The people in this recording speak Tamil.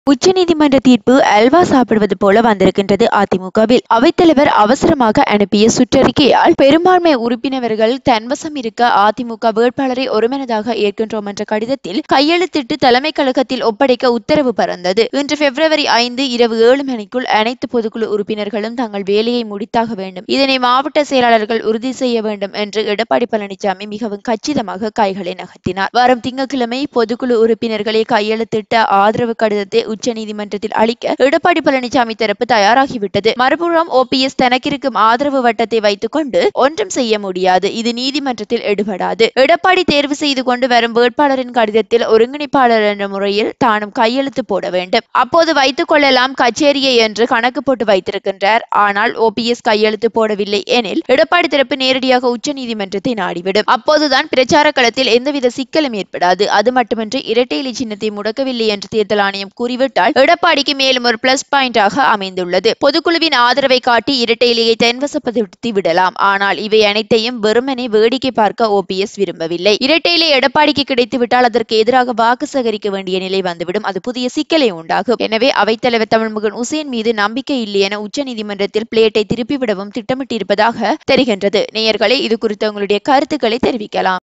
உச்சநீதிமன்ற தீர்ப்பு அல்வா சாப்பிடுவது போல வந்திருக்கின்றது அதிமுகவில் அவைத்தலைவர் அவசரமாக அனுப்பிய சுற்றறிக்கையால் பெரும்பான்மை உறுப்பினர்கள் தன்வசம் இருக்க அதிமுக வேட்பாளரை ஒருமனதாக ஏற்கின்றோம் என்ற கடிதத்தில் கையெழுத்திட்டு தலைமை கழகத்தில் ஒப்படைக்க உத்தரவு பறந்தது இன்று பிப்ரவரி ஐந்து இரவு ஏழு மணிக்குள் அனைத்து பொதுக்குழு உறுப்பினர்களும் தங்கள் வேலையை முடித்தாக வேண்டும் இதனை மாவட்ட செயலாளர்கள் உறுதி செய்ய வேண்டும் என்று எடப்பாடி பழனிசாமி மிகவும் கச்சிதமாக கைகளை நகர்த்தினார் வரும் திங்கட்கிழமை பொதுக்குழு உறுப்பினர்களை கையெழுத்திட்ட ஆதரவு கடிதத்தை உச்சநீதிமன்றத்தில் அளிக்க எடப்பாடி பழனிசாமி தரப்பு தயாராகிவிட்டது மறுபுறம் ஓபிஎஸ் தனக்கிருக்கும் ஆதரவு வட்டத்தை வைத்துக் கொண்டு ஒன்றும் செய்ய முடியாது இது நீதிமன்றத்தில் எடுபடாது எடப்பாடி தேர்வு செய்து கொண்டு வரும் வேட்பாளரின் கடிதத்தில் ஒருங்கிணைப்பாளர் என்ற முறையில் தானும் கையெழுத்து போட வேண்டும் அப்போது வைத்துக் கொள்ளலாம் கச்சேரியை என்று கணக்கு போட்டு வைத்திருக்கின்றார் ஆனால் ஓபிஎஸ் கையெழுத்து போடவில்லை எனில் எடப்பாடி தரப்பு நேரடியாக உச்சநீதிமன்றத்தை நாடிவிடும் அப்போதுதான் பிரச்சார களத்தில் எந்தவித சிக்கலும் ஏற்படாது அது மட்டுமின்றி இரட்டை இலை சின்னத்தை முடக்கவில்லை என்று தேர்தல் ஆணையம் கூறிவிட்டால் எடப்பாடிக்கு மேலும் ஒரு பிளஸ் பாயிண்டாக அமைந்துள்ளது பொதுக்குழுவின் ஆதரவை காட்டி இரட்டை இலையை தென்வசப்படுத்தி விடலாம் ஆனால் இவை அனைத்தையும் வெறுமனே வேடிக்கை பார்க்க ஓபிஎஸ் விரும்பவில்லை இரட்டை இலை எடப்பாடிக்கு கிடைத்துவிட்டால் அதற்கு எதிராக வாக்கு சேகரிக்க வேண்டிய நிலை வந்துவிடும் அது புதிய சிக்கலை உண்டாகும் எனவே அவைத்தலைவர் தமிழ்மகன் உசேன் மீது நம்பிக்கை இல்லை என உச்சநீதிமன்றத்தில் பிளேட்டை திருப்பிவிடவும் திட்டமிட்டிருப்பதாக தெரிகின்றது நேயர்களே இது குறித்து உங்களுடைய கருத்துக்களை தெரிவிக்கலாம்